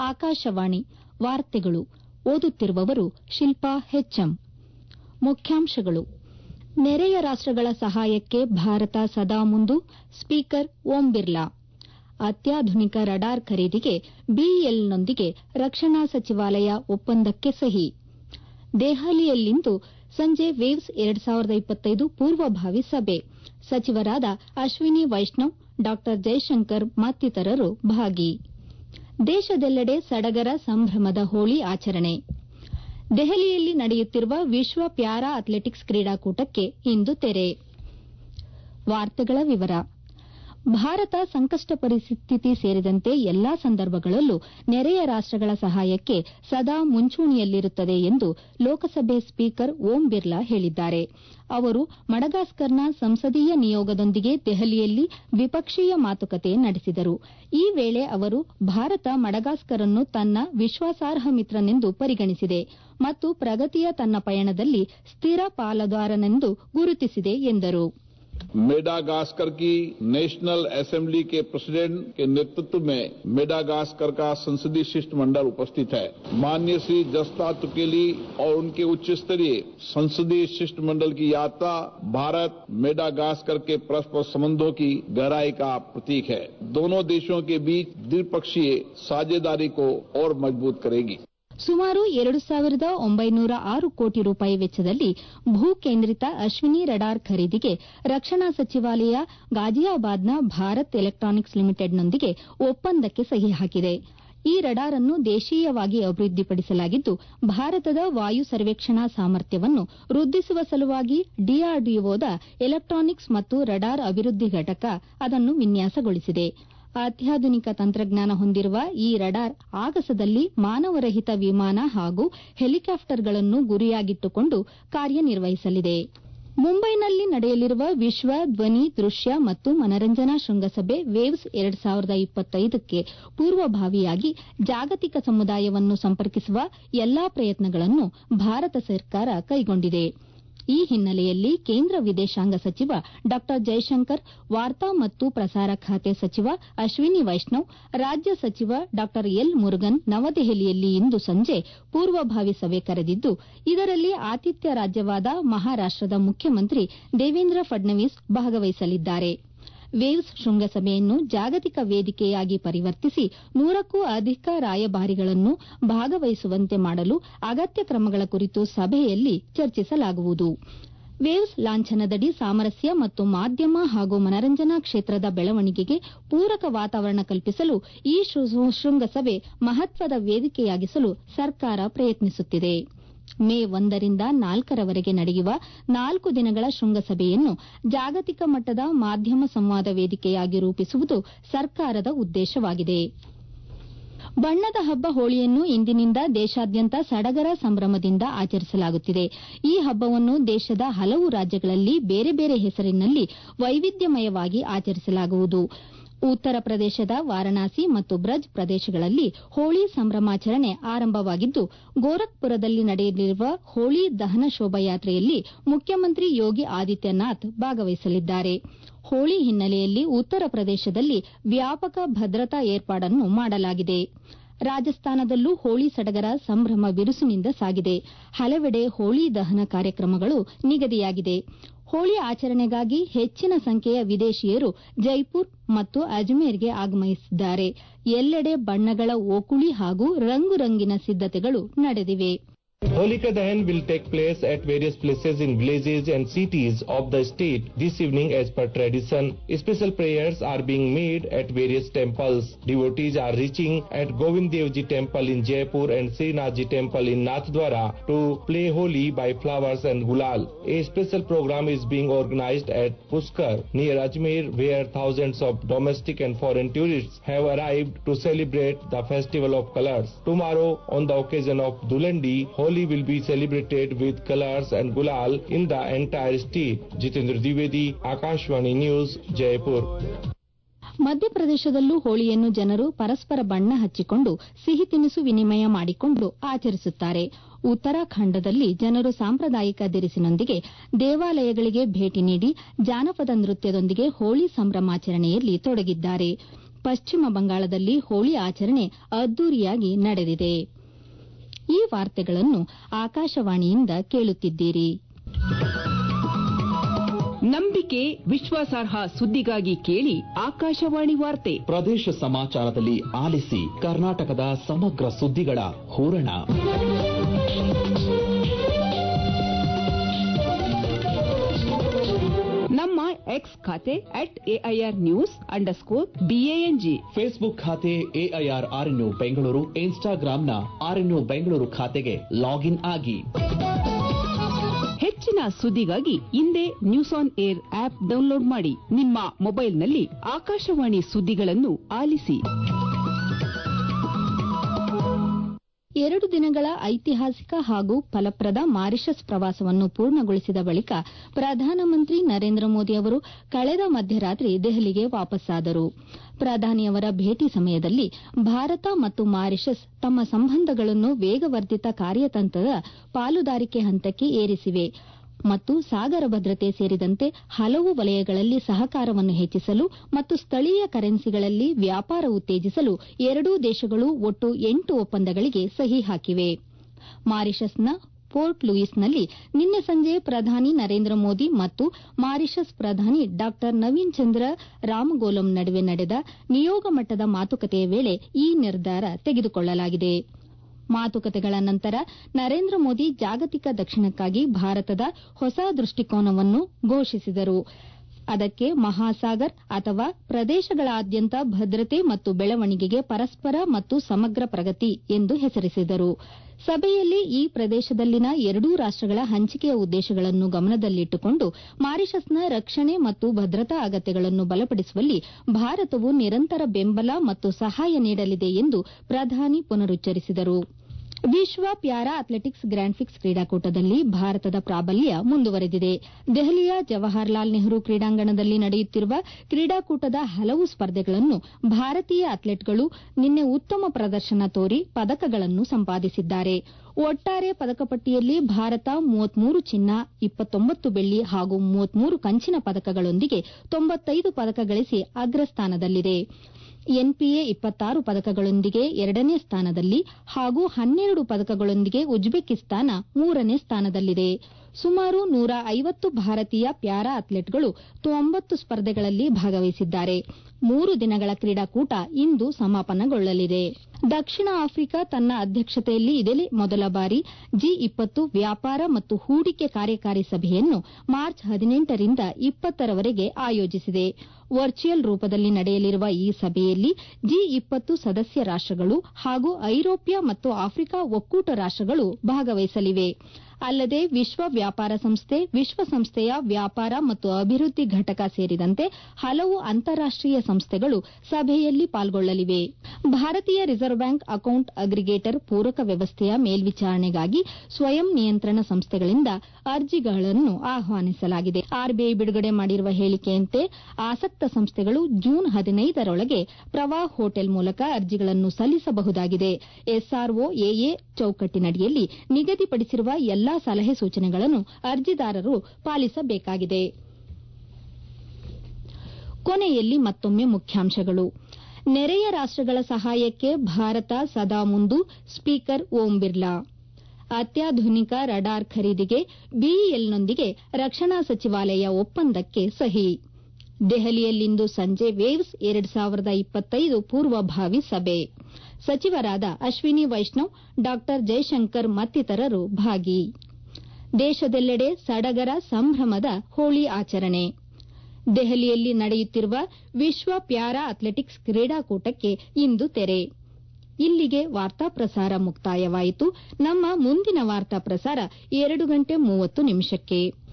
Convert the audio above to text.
ಆಕಾಶವಾಣಿ ವಾರ್ತೆಗಳು ಓದುತ್ತಿರುವವರು ಶಿಲ್ಪಾ ಹೆಚ್ಎಂ ಮುಖ್ಯಾಂಶಗಳು ನೆರೆಯ ರಾಷ್ಟಗಳ ಸಹಾಯಕ್ಕೆ ಭಾರತ ಸದಾ ಮುಂದು ಸ್ಪೀಕರ್ ಓಂ ಬಿರ್ಲಾ ಅತ್ಯಾಧುನಿಕ ರಡಾರ್ ಖರೀದಿಗೆ ಬಿಇಎಲ್ನೊಂದಿಗೆ ರಕ್ಷಣಾ ಸಚಿವಾಲಯ ಒಪ್ಪಂದಕ್ಕೆ ಸಹಿ ದೆಹಲಿಯಲ್ಲಿಂದು ಸಂಜೆ ವೇವ್ಸ್ ಎರಡು ಸಾವಿರದ ಇಪ್ಪತ್ತೈದು ಪೂರ್ವಭಾವಿ ಸಭೆ ಸಚಿವರಾದ ಅಶ್ವಿನಿ ವೈಷ್ಣವ್ ಡಾ ಜೈಶಂಕರ್ ಮತ್ತಿತರರು ಭಾಗಿ ದೇಶದೆಲ್ಲೆಡೆ ಸಡಗರ ಸಂಭ್ರಮದ ಹೋಳಿ ಆಚರಣೆ ದೆಹಲಿಯಲ್ಲಿ ನಡೆಯುತ್ತಿರುವ ವಿಶ್ವ ಪ್ಯಾರಾ ಅಥ್ಲೆಟಿಕ್ಸ್ ಕ್ರೀಡಾಕೂಟಕ್ಕೆ ಇಂದು ತೆರೆ ಭಾರತ ಸಂಕಷ್ಟ ಪರಿಸ್ಥಿತಿ ಸೇರಿದಂತೆ ಎಲ್ಲಾ ಸಂದರ್ಭಗಳಲ್ಲೂ ನೆರೆಯ ರಾಷ್ಟಗಳ ಸಹಾಯಕ್ಕೆ ಸದಾ ಮುಂಚೂಣಿಯಲ್ಲಿರುತ್ತದೆ ಎಂದು ಲೋಕಸಭೆ ಸ್ಪೀಕರ್ ಓಂ ಬಿರ್ಲಾ ಹೇಳಿದ್ದಾರೆ ಅವರು ಮಡಗಾಸ್ಕರ್ನ ಸಂಸದೀಯ ನಿಯೋಗದೊಂದಿಗೆ ದೆಹಲಿಯಲ್ಲಿ ದ್ವಿಪಕ್ಷೀಯ ಮಾತುಕತೆ ನಡೆಸಿದರು ಈ ವೇಳೆ ಅವರು ಭಾರತ ಮಡಗಾಸ್ಕರ್ ಅನ್ನು ತನ್ನ ವಿಶ್ವಾಸಾರ್ಹ ಮಿತ್ರನೆಂದು ಪರಿಗಣಿಸಿದೆ ಮತ್ತು ಪ್ರಗತಿಯ ತನ್ನ ಪಯಣದಲ್ಲಿ ಸ್ಥಿರ ಪಾಲುದಾರನೆಂದು ಗುರುತಿಸಿದೆ ಎಂದರು मेडागास्कर की नेशनल असेंबली के प्रेसिडेंट के नेतृत्व में मेडागास्कर का संसदीय शिष्टमंडल उपस्थित है माननीय श्री जस्ता तुकेली और उनके उच्च स्तरीय संसदीय शिष्टमंडल की यात्रा भारत मेडागास्कर के परस्पर संबंधों की गहराई का प्रतीक है दोनों देशों के बीच द्विपक्षीय साझेदारी को और मजबूत करेगी ಸುಮಾರು ಎರಡು ಸಾವಿರದ ಒಂಬೈನೂರ ಆರು ಕೋಟಿ ರೂಪಾಯಿ ವೆಚ್ಚದಲ್ಲಿ ಭೂ ಕೇಂದ್ರಿತ ಅಶ್ವಿನಿ ರಡಾರ್ ಖರೀದಿಗೆ ರಕ್ಷಣಾ ಸಚಿವಾಲಯ ಗಾಜಿಯಾಬಾದ್ನ ಭಾರತ್ ಎಲೆಕ್ಟಾನಿಕ್ಸ್ ಲಿಮಿಟೆಡ್ನೊಂದಿಗೆ ಒಪ್ಪಂದಕ್ಕೆ ಸಹಿ ಹಾಕಿದೆ ಈ ರಡಾರ್ ಅನ್ನು ದೇಶೀಯವಾಗಿ ಅಭಿವೃದ್ದಿಪಡಿಸಲಾಗಿದ್ದು ಭಾರತದ ವಾಯು ಸರ್ವೇಕ್ಷಣಾ ಸಾಮರ್ಥ್ಯವನ್ನು ವೃದ್ದಿಸುವ ಸಲುವಾಗಿ ಡಿಆರ್ಡಿಒದ ಎಲೆಕ್ಟಾನಿಕ್ಸ್ ಮತ್ತು ರಡಾರ್ ಅಭಿವೃದ್ದಿ ಘಟಕ ಅದನ್ನು ವಿನ್ಯಾಸಗೊಳಿಸಿದೆ ಅತ್ಯಾಧುನಿಕ ತಂತ್ರಜ್ಞಾನ ಹೊಂದಿರುವ ಈ ರಡಾರ್ ಆಗಸದಲ್ಲಿ ಮಾನವರಹಿತ ವಿಮಾನ ಹಾಗೂ ಹೆಲಿಕಾಪ್ಟರ್ಗಳನ್ನು ಗುರಿಯಾಗಿಟ್ಟುಕೊಂಡು ಕಾರ್ಯನಿರ್ವಹಿಸಲಿದೆ ಮುಂಬೈನಲ್ಲಿ ನಡೆಯಲಿರುವ ವಿಶ್ವ ಧ್ವನಿ ದೃಶ್ಯ ಮತ್ತು ಮನರಂಜನಾ ಶೃಂಗಸಭೆ ವೇವ್ಸ್ ಎರಡು ಸಾವಿರದ ಇಪ್ಪತ್ತೈದಕ್ಕೆ ಪೂರ್ವಭಾವಿಯಾಗಿ ಜಾಗತಿಕ ಸಮುದಾಯವನ್ನು ಸಂಪರ್ಕಿಸುವ ಎಲ್ಲಾ ಪ್ರಯತ್ನಗಳನ್ನು ಭಾರತ ಸರ್ಕಾರ ಕೈಗೊಂಡಿದೆ ಈ ಹಿನ್ನೆಲೆಯಲ್ಲಿ ಕೇಂದ್ರ ವಿದೇಶಾಂಗ ಸಚಿವ ಡಾ ಜೈಶಂಕರ್ ವಾರ್ತಾ ಮತ್ತು ಪ್ರಸಾರ ಖಾತೆ ಸಚಿವ ಅಶ್ವಿನಿ ವೈಷ್ಣವ್ ರಾಜ್ಯ ಸಚಿವ ಡಾ ಎಲ್ ಮುರುಗನ್ ನವದೆಹಲಿಯಲ್ಲಿ ಇಂದು ಸಂಜೆ ಪೂರ್ವಭಾವಿ ಸಭೆ ಕರೆದಿದ್ದು ಇದರಲ್ಲಿ ಆತಿಥ್ಯ ರಾಜ್ಯವಾದ ಮಹಾರಾಷ್ಟದ ಮುಖ್ಯಮಂತ್ರಿ ದೇವೇಂದ್ರ ಫಡ್ನವೀಸ್ ಭಾಗವಹಿಸಲಿದ್ದಾರೆ ವೇವ್ಸ್ ಶೃಂಗಸಭೆಯನ್ನು ಜಾಗತಿಕ ವೇದಿಕೆಯಾಗಿ ಪರಿವರ್ತಿಸಿ ನೂರಕ್ಕೂ ಅಧಿಕ ರಾಯಭಾರಿಗಳನ್ನು ಭಾಗವಹಿಸುವಂತೆ ಮಾಡಲು ಅಗತ್ಯ ಕ್ರಮಗಳ ಕುರಿತು ಸಭೆಯಲ್ಲಿ ಚರ್ಚಿಸಲಾಗುವುದು ವೇವ್ಸ್ ಲಾಂಛನದಡಿ ಸಾಮರಸ್ಯ ಮತ್ತು ಮಾಧ್ಯಮ ಹಾಗೂ ಮನರಂಜನಾ ಕ್ಷೇತ್ರದ ಬೆಳವಣಿಗೆಗೆ ಪೂರಕ ವಾತಾವರಣ ಕಲ್ಪಿಸಲು ಈ ಶೃಂಗಸಭೆ ಮಹತ್ವದ ವೇದಿಕೆಯಾಗಿಸಲು ಸರ್ಕಾರ ಪ್ರಯತ್ನಿಸುತ್ತಿದೆ ಮೇ ಒಂದರಿಂದ ನಾಲ್ಕರವರೆಗೆ ನಡೆಯುವ ನಾಲ್ಕು ದಿನಗಳ ಶೃಂಗಸಭೆಯನ್ನು ಜಾಗತಿಕ ಮಟ್ಟದ ಮಾಧ್ಯಮ ಸಂವಾದ ವೇದಿಕೆಯಾಗಿ ರೂಪಿಸುವುದು ಸರ್ಕಾರದ ಉದ್ದೇಶವಾಗಿದೆ ಬಣ್ಣದ ಹಬ್ಬ ಹೋಳಿಯನ್ನು ಇಂದಿನಿಂದ ದೇಶಾದ್ಯಂತ ಸಡಗರ ಸಂಭ್ರಮದಿಂದ ಆಚರಿಸಲಾಗುತ್ತಿದೆ ಈ ಹಬ್ಬವನ್ನು ದೇಶದ ಹಲವು ರಾಜ್ಯಗಳಲ್ಲಿ ಬೇರೆ ಬೇರೆ ಹೆಸರಿನಲ್ಲಿ ವೈವಿಧ್ಯಮಯವಾಗಿ ಆಚರಿಸಲಾಗುವುದು ಉತ್ತರ ಪ್ರದೇಶದ ವಾರಣಾಸಿ ಮತ್ತು ಬ್ರಜ್ ಪ್ರದೇಶಗಳಲ್ಲಿ ಹೋಳಿ ಸಂಭ್ರಮಾಚರಣೆ ಆರಂಭವಾಗಿದ್ದು ಗೋರಖ್ಪುರದಲ್ಲಿ ನಡೆಯಲಿರುವ ಹೋಳಿ ದಹನ ಶೋಭಾಯಾತ್ರೆಯಲ್ಲಿ ಮುಖ್ಯಮಂತ್ರಿ ಯೋಗಿ ಆದಿತ್ಯನಾಥ್ ಭಾಗವಹಿಸಲಿದ್ದಾರೆ ಹೋಳಿ ಹಿನ್ನೆಲೆಯಲ್ಲಿ ಉತ್ತರ ಪ್ರದೇಶದಲ್ಲಿ ವ್ಯಾಪಕ ಭದ್ರತಾ ಏರ್ಪಾಡನ್ನು ಮಾಡಲಾಗಿದೆ ರಾಜಸ್ಥಾನದಲ್ಲೂ ಹೋಳಿ ಸಡಗರ ಸಂಭ್ರಮ ಬಿರುಸಿನಿಂದ ಸಾಗಿದೆ ಹಲವೆಡೆ ಹೋಳಿ ದಹನ ಕಾರ್ಯಕ್ರಮಗಳು ನಿಗದಿಯಾಗಿದೆ ಹೋಳಿ ಆಚರಣೆಗಾಗಿ ಹೆಚ್ಚಿನ ಸಂಖ್ಯೆಯ ವಿದೇಶಿಯರು ಜೈಪುರ್ ಮತ್ತು ಅಜ್ಮೇರ್ಗೆ ಆಗಮಿಸಿದ್ದಾರೆ ಎಲ್ಲೆಡೆ ಬಣ್ಣಗಳ ಓಕುಳಿ ಹಾಗೂ ರಂಗು ರಂಗಿನ ಸಿದ್ದತೆಗಳು ನಡೆದಿವೆ Holika Dahan will take place at various places in villages and cities of the state this evening as per tradition. Special prayers are being made at various temples. Devotees are reaching at Govind Devji temple in Jaipur and Srinathji temple in Nathdwara to play Holi by flowers and gulal. A special program is being organized at Puskar near Ajmer where thousands of domestic and foreign tourists have arrived to celebrate the festival of colors. Tomorrow on the occasion of Dulandi, Holi will be celebrated with colors and gulal in the entire state. Jitendra Dwivedi, Akashwani News, Jaipur. ಮಧ್ಯಪ್ರದೇಶದಲ್ಲೂ ಹೋಳಿಯನ್ನು ಜನರು ಪರಸ್ಪರ ಬಣ್ಣ ಹಚ್ಚಿಕೊಂಡು ಸಿಹಿ ತಿನಿಸು ವಿನಿಮಯ ಮಾಡಿಕೊಂಡು ಆಚರಿಸುತ್ತಾರೆ ಉತ್ತರಾಖಂಡದಲ್ಲಿ ಜನರು ಸಾಂಪ್ರದಾಯಿಕ ದಿರಿಸಿನೊಂದಿಗೆ ದೇವಾಲಯಗಳಿಗೆ ಭೇಟಿ ನೀಡಿ ಜಾನಪದ ನೃತ್ಯದೊಂದಿಗೆ ಹೋಳಿ ಸಂಭ್ರಮಾಚರಣೆಯಲ್ಲಿ ತೊಡಗಿದ್ದಾರೆ ಪಶ್ಚಿಮ ಬಂಗಾಳದಲ್ಲಿ ಹೋಳಿ ಆಚರಣೆ ಅದ್ದೂರಿಯಾಗಿ ನಡೆದಿದೆ ಈ ವಾರ್ತೆಗಳನ್ನು ಆಕಾಶವಾಣಿಯಿಂದ ಕೇಳುತ್ತಿದ್ದೀರಿ ನಂಬಿಕೆ ವಿಶ್ವಾಸಾರ್ಹ ಸುದ್ದಿಗಾಗಿ ಕೇಳಿ ಆಕಾಶವಾಣಿ ವಾರ್ತೆ ಪ್ರದೇಶ ಸಮಾಚಾರದಲ್ಲಿ ಆಲಿಸಿ ಕರ್ನಾಟಕದ ಸಮಗ್ರ ಸುದ್ದಿಗಳ ಹೂರಣ ನಮ್ಮ ಎಕ್ಸ್ ಖಾತೆ at AIR news underscore BANG Facebook ಖಾತೆ ಎಐಆರ್ ಆರ್ಎನ್ಯು ಬೆಂಗಳೂರು ಇನ್ಸ್ಟಾಗ್ರಾಂನ ಆರ್ಎನ್ಯು ಬೆಂಗಳೂರು ಖಾತೆಗೆ ಲಾಗಿನ್ ಆಗಿ ಹೆಚ್ಚಿನ ಸುದ್ದಿಗಾಗಿ ಹಿಂದೆ news on air app download ಮಾಡಿ ನಿಮ್ಮ ಮೊಬೈಲ್ನಲ್ಲಿ ಆಕಾಶವಾಣಿ ಸುದ್ದಿಗಳನ್ನು ಆಲಿಸಿ ಎರಡು ದಿನಗಳ ಐತಿಹಾಸಿಕ ಹಾಗೂ ಫಲಪ್ರದ ಮಾರಿಷಸ್ ಪ್ರವಾಸವನ್ನು ಪೂರ್ಣಗೊಳಿಸಿದ ಬಳಿಕ ಪ್ರಧಾನಮಂತ್ರಿ ನರೇಂದ್ರ ಮೋದಿ ಅವರು ಕಳೆದ ಮಧ್ಯರಾತ್ರಿ ದೆಹಲಿಗೆ ವಾಪಸ್ಸಾದರು ಪ್ರಧಾನಿಯವರ ಭೇಟಿ ಸಮಯದಲ್ಲಿ ಭಾರತ ಮತ್ತು ಮಾರಿಷಸ್ ತಮ್ಮ ಸಂಬಂಧಗಳನ್ನು ವೇಗವರ್ಧಿತ ಕಾರ್ಯತಂತ್ರದ ಪಾಲುದಾರಿಕೆ ಹಂತಕ್ಕೆ ಏರಿಸಿವೆ ಮತ್ತು ಸಾಗರ ಭದ್ರತೆ ಸೇರಿದಂತೆ ಹಲವು ವಲಯಗಳಲ್ಲಿ ಸಹಕಾರವನ್ನು ಹೆಚ್ಚಿಸಲು ಮತ್ತು ಸ್ಥಳೀಯ ಕರೆನ್ಸಿಗಳಲ್ಲಿ ವ್ಯಾಪಾರ ಉತ್ತೇಜಿಸಲು ಎರಡೂ ದೇಶಗಳು ಒಟ್ಟು ಎಂಟು ಒಪ್ಪಂದಗಳಿಗೆ ಸಹಿ ಹಾಕಿವೆ ಮಾರಿಷಸ್ನ ಪೋರ್ಟ್ ಲೂಯಿಸ್ನಲ್ಲಿ ನಿನ್ನೆ ಸಂಜೆ ಪ್ರಧಾನಿ ನರೇಂದ್ರ ಮೋದಿ ಮತ್ತು ಮಾರಿಷಸ್ ಪ್ರಧಾನಿ ಡಾ ನವೀನ್ ಚಂದ್ರ ರಾಮಗೋಲಂ ನಡುವೆ ನಡೆದ ನಿಯೋಗ ಮಟ್ಟದ ಮಾತುಕತೆಯ ವೇಳೆ ಈ ನಿರ್ಧಾರ ತೆಗೆದುಕೊಳ್ಳಲಾಗಿದೆ ಮಾತುಕತೆಗಳ ನಂತರ ನರೇಂದ್ರ ಮೋದಿ ಜಾಗತಿಕ ದಕ್ಷಿಣಕ್ಕಾಗಿ ಭಾರತದ ಹೊಸ ದೃಷ್ಟಿಕೋನವನ್ನು ಘೋಷಿಸಿದರು ಅದಕ್ಕೆ ಮಹಾಸಾಗರ್ ಅಥವಾ ಪ್ರದೇಶಗಳಾದ್ಯಂತ ಭದ್ರತೆ ಮತ್ತು ಬೆಳವಣಿಗೆಗೆ ಪರಸ್ಪರ ಮತ್ತು ಸಮಗ್ರ ಪ್ರಗತಿ ಎಂದು ಹೆಸರಿಸಿದರು ಸಭೆಯಲ್ಲಿ ಈ ಪ್ರದೇಶದಲ್ಲಿನ ಎರಡೂ ರಾಷ್ಟಗಳ ಹಂಚಿಕೆಯ ಉದ್ದೇಶಗಳನ್ನು ಗಮನದಲ್ಲಿಟ್ಟುಕೊಂಡು ಮಾರಿಷಸ್ನ ರಕ್ಷಣೆ ಮತ್ತು ಭದ್ರತಾ ಅಗತ್ಯಗಳನ್ನು ಬಲಪಡಿಸುವಲ್ಲಿ ಭಾರತವು ನಿರಂತರ ಬೆಂಬಲ ಮತ್ತು ಸಹಾಯ ನೀಡಲಿದೆ ಎಂದು ಪ್ರಧಾನಿ ಪುನರುಚ್ಚರಿಸಿದರು ವಿಶ್ವ ಪ್ಯಾರಾ ಅಥ್ಲೆಟಿಕ್ಸ್ ಗ್ರ್ಯಾಂಡ್ ಫಿಕ್ಸ್ ಕ್ರೀಡಾಕೂಟದಲ್ಲಿ ಭಾರತದ ಪ್ರಾಬಲ್ಯ ಮುಂದುವರೆದಿದೆ ದೆಹಲಿಯ ಜವಾಹರ್ಲಾಲ್ ನೆಹರು ಕ್ರೀಡಾಂಗಣದಲ್ಲಿ ನಡೆಯುತ್ತಿರುವ ಕ್ರೀಡಾಕೂಟದ ಹಲವು ಸ್ಪರ್ಧೆಗಳನ್ನು ಭಾರತೀಯ ಅಥ್ಲೆಟ್ಗಳು ನಿನ್ನೆ ಉತ್ತಮ ಪ್ರದರ್ಶನ ತೋರಿ ಪದಕಗಳನ್ನು ಸಂಪಾದಿಸಿದ್ದಾರೆ ಒಟ್ಟಾರೆ ಪದಕ ಪಟ್ಟಿಯಲ್ಲಿ ಭಾರತ ಮೂವತ್ಮೂರು ಚಿನ್ನ ಇಪ್ಪತ್ತೊಂಬತ್ತು ಬೆಳ್ಳಿ ಹಾಗೂ ಮೂವತ್ಮೂರು ಕಂಚಿನ ಪದಕಗಳೊಂದಿಗೆ ತೊಂಬತ್ತೈದು ಪದಕ ಗಳಿಸಿ ಅಗ್ರಸ್ಥಾನದಲ್ಲಿದೆ ಎನ್ಪಿಎ ಇಪ್ಪತ್ತಾರು ಪದಕಗಳೊಂದಿಗೆ ಎರಡನೇ ಸ್ಥಾನದಲ್ಲಿ ಹಾಗೂ ಹನ್ನೆರಡು ಪದಕಗಳೊಂದಿಗೆ ಉಜ್ಬೇಕಿಸ್ತಾನ ಮೂರನೇ ಸ್ಥಾನದಲ್ಲಿದೆ ಸುಮಾರು ನೂರ ಐವತ್ತು ಭಾರತೀಯ ಪ್ಯಾರಾ ಅಥ್ಲೆಟ್ಗಳು ತೊಂಬತ್ತು ಸ್ಪರ್ಧೆಗಳಲ್ಲಿ ಭಾಗವಹಿಸಿದ್ದಾರೆ ಮೂರು ದಿನಗಳ ಕ್ರೀಡಾಕೂಟ ಇಂದು ಸಮಾಪನಗೊಳ್ಳಲಿದೆ ದಕ್ಷಿಣ ಆಫ್ರಿಕಾ ತನ್ನ ಅಧ್ಯಕ್ಷತೆಯಲ್ಲಿ ಇದೇ ಮೊದಲ ಬಾರಿ ಜಿ ಇಪ್ಪತ್ತು ವ್ಯಾಪಾರ ಮತ್ತು ಹೂಡಿಕೆ ಕಾರ್ಯಕಾರಿ ಸಭೆಯನ್ನು ಮಾರ್ಚ್ ಹದಿನೆಂಟರಿಂದ ಇಪ್ಪತ್ತರವರೆಗೆ ಆಯೋಜಿಸಿದೆ ವರ್ಚುವಲ್ ರೂಪದಲ್ಲಿ ನಡೆಯಲಿರುವ ಈ ಸಭೆಯಲ್ಲಿ ಜಿ ಇಪ್ಪತ್ತು ಸದಸ್ಯ ರಾಷ್ಟಗಳು ಹಾಗೂ ಐರೋಪ್ಯ ಮತ್ತು ಆಫ್ರಿಕಾ ಒಕ್ಕೂಟ ರಾಷ್ಟಗಳು ಭಾಗವಹಿಸಲಿವೆ ಅಲ್ಲದೆ ವಿಶ್ವ ವ್ಯಾಪಾರ ಸಂಸ್ಥೆ ವಿಶ್ವಸಂಸ್ಥೆಯ ವ್ಯಾಪಾರ ಮತ್ತು ಅಭಿವೃದ್ಧಿ ಘಟಕ ಸೇರಿದಂತೆ ಹಲವು ಅಂತಾರಾಷ್ಟೀಯ ಸಂಸ್ಥೆಗಳು ಸಭೆಯಲ್ಲಿ ಪಾಲ್ಗೊಳ್ಳಲಿವೆ ಭಾರತೀಯ ರಿಸರ್ವ್ ಬ್ಯಾಂಕ್ ಅಕೌಂಟ್ ಅಗ್ರಿಗೇಟರ್ ಪೂರಕ ವ್ಯವಸ್ಥೆಯ ಮೇಲ್ವಿಚಾರಣೆಗಾಗಿ ಸ್ವಯಂ ನಿಯಂತ್ರಣ ಸಂಸ್ಥೆಗಳಿಂದ ಅರ್ಜಿಗಳನ್ನು ಆಹ್ವಾನಿಸಲಾಗಿದೆ ಆರ್ಬಿಐ ಬಿಡುಗಡೆ ಮಾಡಿರುವ ಹೇಳಿಕೆಯಂತೆ ಆಸಕ್ತ ಸಂಸ್ಥೆಗಳು ಜೂನ್ ಹದಿನೈದರೊಳಗೆ ಪ್ರವಾಹ ಹೋಟೆಲ್ ಮೂಲಕ ಅರ್ಜಿಗಳನ್ನು ಸಲ್ಲಿಸಬಹುದಾಗಿದೆ ಎಸ್ಆರ್ಒ ಎಎ ಚೌಕಟ್ಟಿನಡಿಯಲ್ಲಿ ನಿಗದಿಪಡಿಸಿರುವ ಎಲ್ಲಾ ಸಲಹೆ ಸೂಚನೆಗಳನ್ನು ಅರ್ಜಿದಾರರು ಪಾಲಿಸಬೇಕಾಗಿದೆ ಕೊನೆಯಲ್ಲಿ ಮತ್ತೊಮ್ಮೆ ಮುಖ್ಯಾಂಶಗಳು ನೆರೆಯ ರಾಷ್ಟಗಳ ಸಹಾಯಕ್ಕೆ ಭಾರತ ಸದಾ ಮುಂದು ಸ್ಪೀಕರ್ ಓಂ ಬಿರ್ಲಾ ಅತ್ಯಾಧುನಿಕ ರಡಾರ್ ಖರೀದಿಗೆ ಬಿಇಎಲ್ನೊಂದಿಗೆ ರಕ್ಷಣಾ ಸಚಿವಾಲಯ ಒಪ್ಪಂದಕ್ಕೆ ಸಹಿ ದೆಹಲಿಯಲ್ಲಿಂದು ಸಂಜೆ ವೇವ್ಸ್ ಎರಡು ಸಾವಿರದ ಇಪ್ಪತ್ತೈದು ಪೂರ್ವಭಾವಿ ಸಭೆ ಸಚಿವರಾದ ಅಶ್ವಿನಿ ವೈಷ್ಣವ್ ಡಾ ಜೈಶಂಕರ್ ಮತ್ತಿತರರು ಭಾಗಿ ದೇಶದೆಲ್ಲೆಡೆ ಸಡಗರ ಸಂಭ್ರಮದ ಹೋಳಿ ಆಚರಣೆ ದೆಹಲಿಯಲ್ಲಿ ನಡೆಯುತ್ತಿರುವ ವಿಶ್ವ ಪ್ಯಾರಾ ಅಥ್ಲೆಟಿಕ್ಸ್ ಕ್ರೀಡಾಕೂಟಕ್ಕೆ ಇಂದು ತೆರೆ ಇಲ್ಲಿಗೆ ವಾರ್ತಾ ಪ್ರಸಾರ ಮುಕ್ತಾಯವಾಯಿತು ನಮ್ಮ ಮುಂದಿನ ವಾರ್ತಾ ಪ್ರಸಾರ ಎರಡು ಗಂಟೆ ಮೂವತ್ತು ನಿಮಿಷಕ್ಕೆ